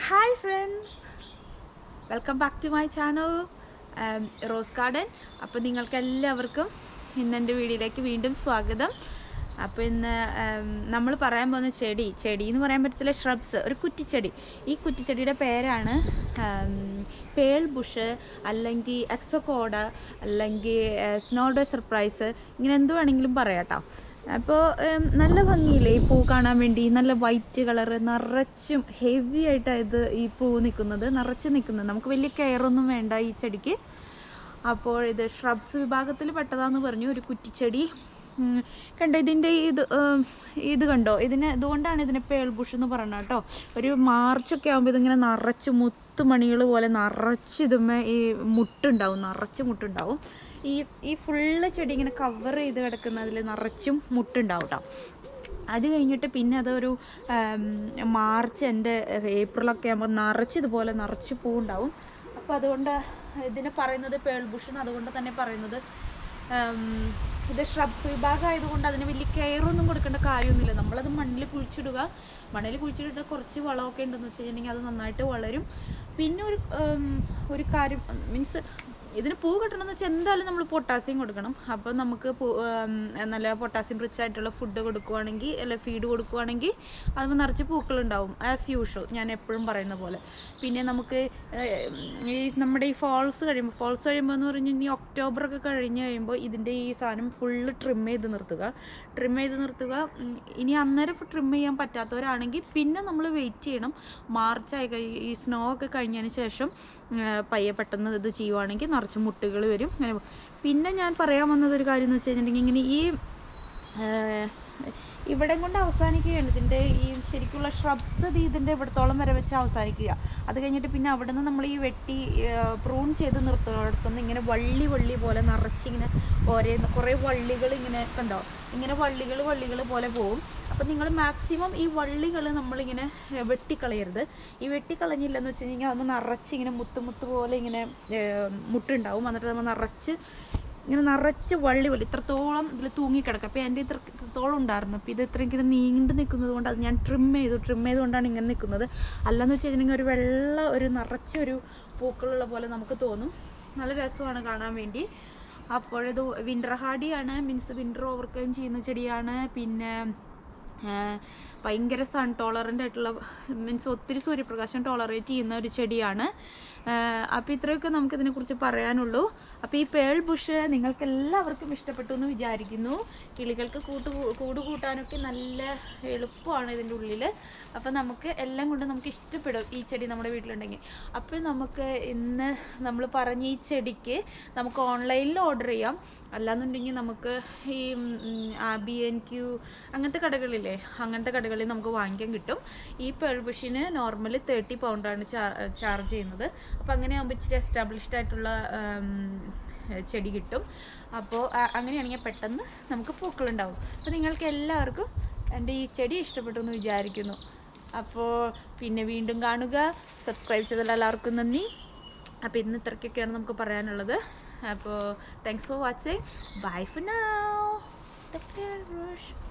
hi friends welcome back to my channel rose garden അപ്പോൾ നിങ്ങൾക്ക് എല്ലാവർക്കും ഇന്ന് എൻ്റെ വീഡിയോയിലേക്ക് വീണ്ടും സ്വാഗതം അപ്പോൾ ഇന്ന് നമ്മൾ പറയാൻ പോകുന്ന ചെടി ചെടി എന്ന് പറയാൻ പറ്റത്തില്ല ഷ്രബ്സ് ഒരു കുറ്റിച്ചെടി ഈ കുറ്റിച്ചെടിയുടെ പേരാണ് പേൾ ബുഷ് അല്ലെങ്കിൽ എക്സോകോഡ അല്ലെങ്കിൽ സ്നോഡോ സർപ്രൈസ് ഇങ്ങനെ എന്ത് വേണമെങ്കിലും പറയാം കേട്ടോ അപ്പോൾ നല്ല ഭംഗിയില്ലേ ഈ പൂ കാണാൻ വേണ്ടി നല്ല വൈറ്റ് കളറ് നിറച്ചും ഹെവി ആയിട്ടാണ് ഇത് ഈ പൂ നിൽക്കുന്നത് നിറച്ച് നിൽക്കുന്നത് നമുക്ക് വലിയ കെയറൊന്നും വേണ്ട ഈ ചെടിക്ക് അപ്പോൾ ഇത് ഷ്രബ്സ് വിഭാഗത്തിൽ പെട്ടതാന്ന് പറഞ്ഞു ഒരു കുറ്റിച്ചെടി ഉം, കണ്ടോ ഇതിൻ്റെ ഇത് ഉം, ഇത് കണ്ടോ ഇതിന് ഇതുകൊണ്ടാണ് ഇതിനെ പേൾബുഷ് എന്ന് പറയുന്നത് കേട്ടോ ഒരു മാർച്ചൊക്കെ ആകുമ്പോൾ ഇതിങ്ങനെ നിറച്ച് മുത്തുമണികൾ പോലെ നിറച്ച് ഇതുമ്മേ ഈ മുട്ടുണ്ടാവും നിറച്ച് മുട്ടുണ്ടാവും ഈ ഈ ഫുള്ള് ചെടി ഇങ്ങനെ കവർ ചെയ്ത് കിടക്കുന്നതിൽ നിറച്ചും മുട്ടുണ്ടാവും കേട്ടോ അത് കഴിഞ്ഞിട്ട് പിന്നെ അതൊരു ആം, മാർച്ച് എൻ്റെ ഏപ്രിലൊക്കെ ആകുമ്പോൾ നിറച്ച് ഇതുപോലെ നിറച്ച് പൂവുണ്ടാവും അപ്പോൾ അതുകൊണ്ട് ഇതിനെ പറയുന്നത് പേൾ ബുഷ് എന്ന് അതുകൊണ്ട് തന്നെ പറയുന്നത് ആം, ഇത് ഷ്രബ്സ് വിഭാഗം ആയതുകൊണ്ട് അതിന് വലിയ കെയർ ഒന്നും കൊടുക്കേണ്ട കാര്യമൊന്നുമില്ല നമ്മളത് മണ്ണിൽ കുഴിച്ചിടുക മണ്ണിൽ കുഴിച്ചിട്ടിട്ട് കുറച്ച് വളമൊക്കെ ഉണ്ടെന്ന് വെച്ച് കഴിഞ്ഞിട്ടുണ്ടെങ്കിൽ അത് നന്നായിട്ട് വളരും പിന്നെ ഒരു ഉം, ഒരു കാര്യം മീൻസ് ഇതിന് പൂ കിട്ടണമെന്ന് വെച്ചാൽ എന്തായാലും നമ്മൾ പൊട്ടാസ്യം കൊടുക്കണം അപ്പോൾ നമുക്ക് പൂ- ഉം, നല്ല പൊട്ടാസ്യം റിച്ച് ആയിട്ടുള്ള ഫുഡ് കൊടുക്കുവാണെങ്കിൽ അല്ല ഫീഡ് കൊടുക്കുവാണെങ്കിൽ അത് നിറച്ച് പൂക്കളുണ്ടാവും ആസ് യൂഷ്വൽ ഞാൻ എപ്പോഴും പറയുന്ന പോലെ പിന്നെ നമുക്ക് ഏഹ്, ഈ നമ്മുടെ ഈ ഫോൾസ് കഴിയുമ്പോൾ ഫോൾസ് കഴിയുമ്പോൾ എന്ന് പറഞ്ഞു കഴിഞ്ഞാൽ ഒക്ടോബർ ഒക്കെ കഴിഞ്ഞ് കഴിയുമ്പോൾ ഇതിൻ്റെ ഈ സാധനം ഫുള്ള് ട്രിം ചെയ്ത് നിർത്തുക ട്രിം ചെയ്ത് നിർത്തുക ഉം, ഇനി അന്നേരം ട്രിം ചെയ്യാൻ പറ്റാത്തവരാണെങ്കിൽ പിന്നെ നമ്മൾ വെയിറ്റ് ചെയ്യണം മാർച്ച് ആയി കഴി ഈ സ്നോ ഒക്കെ കഴിഞ്ഞതിന് ശേഷം ഉം, പയ്യെ പെട്ടെന്ന് ഇത് ചെയ്യുവാണെങ്കിൽ നിറച്ച് മുട്ടുകൾ വരും അങ്ങനെ പോ- പിന്നെ ഞാൻ പറയാൻ വന്നത് ഒരു കാര്യം എന്ന് വെച്ച് കഴിഞ്ഞിട്ടുണ്ടെങ്കിൽ ഇങ്ങനെ ഈ ഏഹ്, ഇവിടെ കൊണ്ട് അവസാനിക്കുകയാണ് ഇതിൻ്റെ ഈ ശരിക്കുള്ള ഷ്രബ്സ് ഇത് ഇതിൻ്റെ ഇവിടത്തോളം വരെ വെച്ച് അവസാനിക്കുക അത് കഴിഞ്ഞിട്ട് പിന്നെ അവിടെ നിന്ന് നമ്മൾ ഈ വെട്ടി പ്രൂൺ ചെയ്ത് നിർത്തുന്നിടത്തുനിന്ന് ഇങ്ങനെ വള്ളി വള്ളി പോലെ നിറച്ചിങ്ങനെ ഒരേ കുറേ വള്ളികൾ ഇങ്ങനെ കണ്ടോ ഇങ്ങനെ വള്ളികൾ വള്ളികൾ പോലെ പോവും അപ്പം നിങ്ങൾ മാക്സിമം ഈ വള്ളികൾ നമ്മളിങ്ങനെ ഏഹ്, വെട്ടിക്കളയരുത് ഈ വെട്ടിക്കളഞ്ഞില്ലെന്ന് വെച്ച് കഴിഞ്ഞാൽ നമ്മൾ നിറച്ച് ഇങ്ങനെ മുത്ത് മുത്ത് പോലെ ഇങ്ങനെ ഏഹ്, മുട്ടുണ്ടാവും എന്നിട്ട് നമ്മൾ നിറച്ച് ഇങ്ങനെ നിറച്ച് വള്ളി പോലെ ഇത്രത്തോളം ഇതിൽ തൂങ്ങിക്കിടക്കുക അപ്പോൾ എൻ്റെ ഇത്ര ഇത്രത്തോളം ഉണ്ടായിരുന്നു അപ്പോൾ ഇത് ഇത്ര ഇങ്ങനെ നീണ്ടു നിൽക്കുന്നത് കൊണ്ട് അത് ഞാൻ ട്രിം ചെയ്തു ട്രിം ചെയ്തുകൊണ്ടാണ് ഇങ്ങനെ നിൽക്കുന്നത് അല്ലെന്ന് വെച്ച് കഴിഞ്ഞിട്ടുണ്ടെങ്കിൽ ഒരു വെള്ള ഒരു നിറച്ച ഒരു പൂക്കളുള്ള പോലെ നമുക്ക് തോന്നും നല്ല രസമാണ് കാണാൻ വേണ്ടി അപ്പോഴത് വിൻ്റർ ഹാഡിയാണ് മീൻസ് വിൻ്റർ ഓവർകം ചെയ്യുന്ന ചെടിയാണ് പിന്നെ ആഹ് ഭയങ്കര സൺ ടോളറൻ്റ് ആയിട്ടുള്ള മീൻസ് ഒത്തിരി സൂര്യപ്രകാശം ടോളറേറ്റ് ചെയ്യുന്ന ഒരു ചെടിയാണ് അപ്പോൾ ഇത്രയൊക്കെ നമുക്ക് ഇതിനെക്കുറിച്ച് പറയാനുള്ളൂ അപ്പോൾ ഈ പേൾ ബുഷ് നിങ്ങൾക്ക് എല്ലാവർക്കും ഇഷ്ടപ്പെട്ടു എന്ന് വിചാരിക്കുന്നു കിളികൾക്ക് കൂട്ട് കൂ- കൂട് കൂട്ടാനൊക്കെ നല്ല എളുപ്പമാണ് ഇതിൻ്റെ ഉള്ളിൽ അപ്പോൾ നമുക്ക് എല്ലാം കൊണ്ട് നമുക്ക് ഇഷ്ടപ്പെടും ഈ ചെടി നമ്മുടെ വീട്ടിലുണ്ടെങ്കിൽ അപ്പോൾ നമുക്ക് ഇന്ന് നമ്മൾ പറഞ്ഞ ഈ ചെടിക്ക് നമുക്ക് ഓൺലൈനിൽ ഓർഡർ ചെയ്യാം അല്ലാന്നുണ്ടെങ്കിൽ നമുക്ക് ഈ ബി എൻ ക്യൂ അങ്ങനത്തെ കടകളില്ലേ അങ്ങനത്തെ കടകളിൽ നമുക്ക് വാങ്ങിക്കാൻ കിട്ടും ഈ പേൾബുഷിന് നോർമലി തേർട്ടി പൗണ്ടാണ് ചാർജ് ചെയ്യുന്നത് അപ്പോൾ അങ്ങനെ ആകുമ്പോൾ ഇച്ചിരി എസ്റ്റാബ്ലിഷ്ഡ് ആയിട്ടുള്ള ഉം, ചെടി കിട്ടും അപ്പോൾ അ- അങ്ങനെയാണെങ്കിൽ പെട്ടെന്ന് നമുക്ക് പൂക്കളുണ്ടാവും അപ്പോൾ നിങ്ങൾക്ക് എല്ലാവർക്കും എൻ്റെ ഈ ചെടി ഇഷ്ടപ്പെട്ടു എന്ന് വിചാരിക്കുന്നു അപ്പോൾ പിന്നെ വീണ്ടും കാണുക സബ്സ്ക്രൈബ് ചെയ്തതിൽ എല്ലാവർക്കും നന്ദി അപ്പോൾ ഇന്ന് ഇത്രയ്ക്കൊക്കെയാണ് നമുക്ക് പറയാനുള്ളത് അപ്പോൾ thanks for watching bye for now